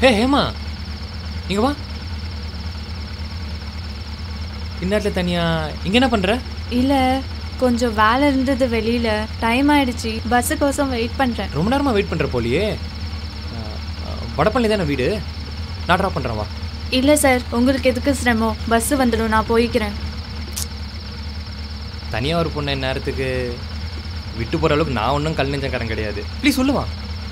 ஹே ஹேமா இங்க வா இந்நேரத்தில் தனியா இங்க என்ன பண்ற இல்ல கொஞ்சம் வேலை இருந்தது வெளியில டைம் ஆயிடுச்சு பஸ் கோசம் வெயிட் பண்றேன் ரொம்ப நேரமா வெயிட் பண்ற போலியே வடப்பள்ளி தானே வீடு நான் ட்ராப் பண்றேன் வா இல்ல சார் உங்களுக்கு எதுக்கு சிரமம் பஸ் வந்துடும் நான் போய்க்கிறேன் தனியா ஒரு பொண்ணு நேரத்துக்கு விட்டு போற அளவுக்கு நான் ஒன்றும் கல் நெஞ்சக்காரன் கிடையாது ப்ளீஸ் சொல்லுவா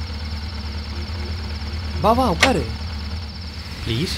வா வா உட்காரு ப்ளீஸ்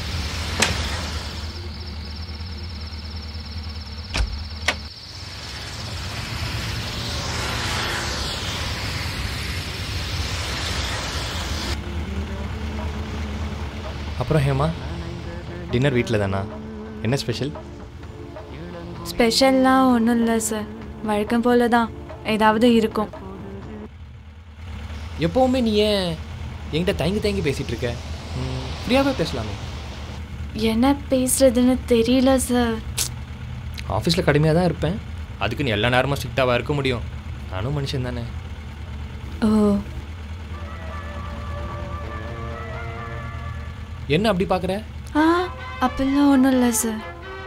அப்புறம் ஹேமா டின்னர் வீட்டில் தானா என்ன ஸ்பெஷல் ஸ்பெஷல்லாம் ஒன்றும் இல்லை சார் வழக்கம் போல தான் ஏதாவது இருக்கும் எப்போவுமே நீ ஏன் என்கிட்ட தயங்கி தயங்கி பேசிகிட்டு இருக்க ஃப்ரீயாகவே பேசலாமே என்ன பேசுறதுன்னு தெரியல சார் ஆஃபீஸில் கடுமையாக தான் இருப்பேன் அதுக்கு நீ எல்லா நேரமும் ஸ்ட்ரிக்டாக இருக்க முடியும் நானும் மனுஷன் தானே ஓ என்ன அப்படி பார்க்குற ஆ அப்படிலாம் ஒன்றும் இல்லை சார்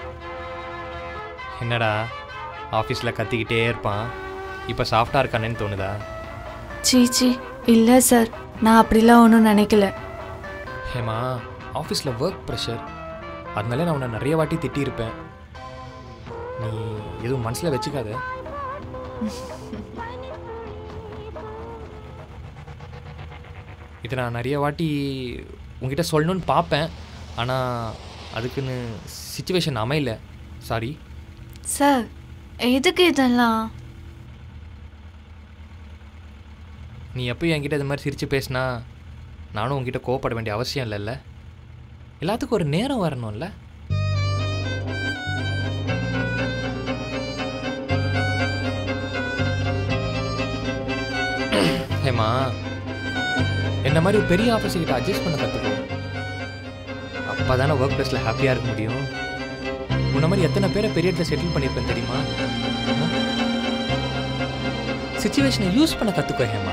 என்னடா ஆஃபீஸில் கத்திக்கிட்டே இருப்பான் இப்போ சாஃப்டாக இருக்கானேன்னு தோணுதா சீச்சி இல்லை சார் நான் அப்படிலாம் ஒன்றும் நினைக்கல ஹேமா ஆஃபீஸில் ஒர்க் ப்ரெஷர் அதனால நான் உன்னை நிறைய வாட்டி திட்டியிருப்பேன் நீ எதுவும் மனசில் வச்சுக்காத இதை நான் நிறைய வாட்டி உங்ககிட்ட சொல்லணும்னு பார்ப்பேன் ஆனால் அதுக்குன்னு சுச்சுவேஷன் அமையல சாரி சார் எதுக்கு இதெல்லாம் நீ எப்பயும் என்கிட்ட இது மாதிரி சிரித்து பேசினா நானும் உங்ககிட்ட கோவப்பட வேண்டிய அவசியம் இல்லைல்ல எல்லாத்துக்கும் ஒரு நேரம் வரணும்ல ஹேமா என்ன மாதிரி ஒரு பெரிய ஆஃபீஸர் கிட்ட அட்ஜஸ்ட் பண்ண கற்றுக்கோ அப்போ தானே ஒர்க் பிளேஸில் ஹாப்பியாக இருக்க முடியும் உன்ன மாதிரி எத்தனை பேரை பெரிய இடத்துல செட்டில் பண்ணியிருப்பேன் தெரியுமா சுச்சுவேஷனை யூஸ் பண்ண கற்றுக்கோ ஹேமா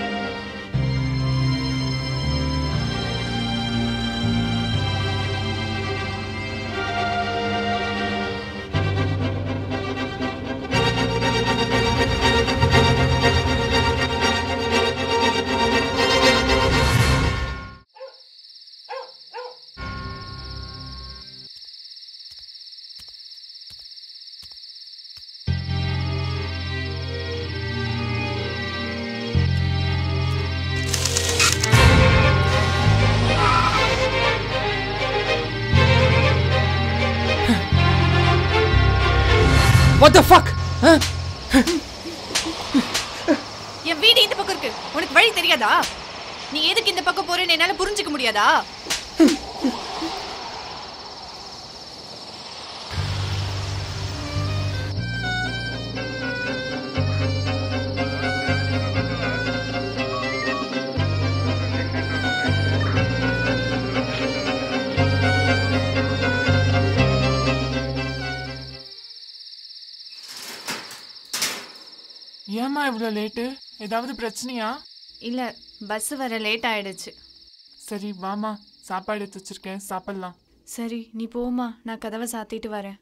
வாட் த ஃபக் என் வீடு இந்த பக்கம் இருக்கு உனக்கு வழி தெரியாதா நீ எதுக்கு இந்த பக்கம் போறேன்னு என்னால புரிஞ்சுக்க முடியாதா ஏம்மா இவ்வளோ லேட்டு ஏதாவது பிரச்சனையா இல்லை பஸ் வர லேட் ஆயிடுச்சு சரி வாமா சாப்பாடு எடுத்து வச்சிருக்கேன் சாப்பிடலாம் சரி நீ போம்மா நான் கதவை சாத்திட்டு வரேன்